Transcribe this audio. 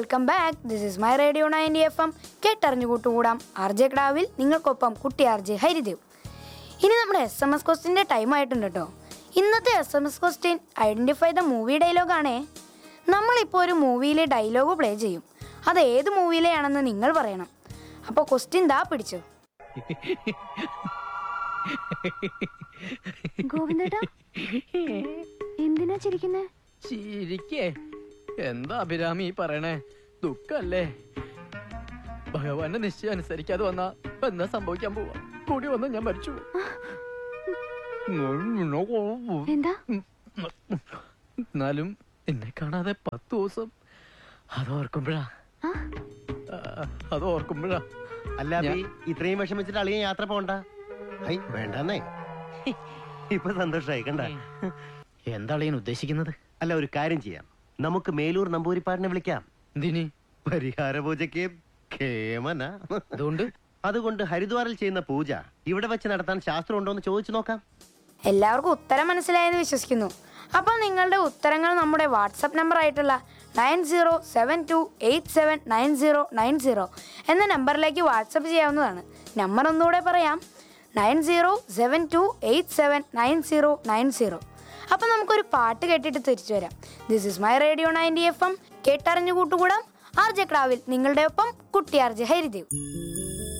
Welcome back this is my radio ninety F M കേട്ടറിഞ്ഞു കൂട്ടുകൂടാം R J ക്ലാവിൽ നിങ്ങൾക്കൊപ്പം കുട്ടി ആർ ജെ ഹരിദേവ് ഇനി നമ്മുടെ എസ് എം എസ് ക്വസ്റ്റിൻ്റെ ടൈം ആയിട്ടുണ്ട് കേട്ടോ ഇന്നത്തെ S M S question identify the movie ഡയലോഗാണേ നമ്മളിപ്പോൾ ഒരു മൂവിയിലെ ഡയലോഗ് പ്ലേ ചെയ്യും അത് ഏത് മൂവിയിലെയാണെന്ന് നിങ്ങൾ പറയണം അപ്പോൾ ക്വസ്റ്റ്യൻ ദാ പിടിച്ചു ഗോവിന്ദേട്ടാ എന്തിനാ ചിരിക്കുന്നേ ചിരിക്കേ എന്താ അഭിരാമി ഈ പറയണേ ദുഃഖല്ലേ ഭഗവാന്റെ നിശ്ചയം അനുസരിക്കാതെ വന്നാ ഇപ്പൊ എന്താ സംഭവിക്കാൻ പോവാ കൂടി വന്ന ഞാൻ മരിച്ചു എന്താ എന്നാലും എന്നെ കാണാതെ പത്ത് ദിവസം അത് ഓർക്കുമ്പോഴാ ആ? ആ, അത് ഓർക്കുമ്പോഴാ അല്ല അഭി ഇത്രയും വിഷമിച്ചിട്ട് അളിയൻ യാത്ര പോണ്ട ഹൈ വേണ്ടെന്നേ ഇപ്പൊ സന്തോഷായി കണ്ട എന്താണ് ഞാൻ ഉദ്ദേശിക്കുന്നത് അല്ല ഒരു കാര്യം ചെയ്യാം നമുക്ക് മേലൂർ നമ്പൂരിപ്പാടിനെ വിളിക്കാം എന്തിനി പരിഹാര പൂജയ്ക്ക് കേമന അതുകൊണ്ട് അതുകൊണ്ട് ഹരിദ്വാറിൽ ചെയ്യുന്ന പൂജ ഇവിടെ വെച്ച് നടത്താൻ ശാസ്ത്രം ഉണ്ടോ എന്ന് ചോദിച്ചു നോക്കാം എല്ലാവർക്കും ഉത്തരം മനസ്സിലായെന്ന് വിശ്വസിക്കുന്നു അപ്പോൾ നിങ്ങളുടെ ഉത്തരങ്ങൾ നമ്മുടെ വാട്സപ്പ് നമ്പർ ആയിട്ടുള്ള nine zero seven two eight seven nine zero nine zero എന്ന നമ്പറിലേക്ക് വാട്സപ്പ് ചെയ്യാവുന്നതാണ് നമ്പർ ഒന്നുകൂടെ പറയാം nine zero seven two eight seven nine zero nine zero അപ്പോൾ നമുക്കൊരു പാട്ട് കേട്ടിട്ട് തിരിച്ചു വരാം this is my radio ninety F M കേട്ടറിഞ്ഞു കൂട്ടുകൂടാം ആർ ജെ ക്ലാവിൽ നിങ്ങളുടെ ഒപ്പം കുട്ടി ആർ ജെ ഹരിദേവ്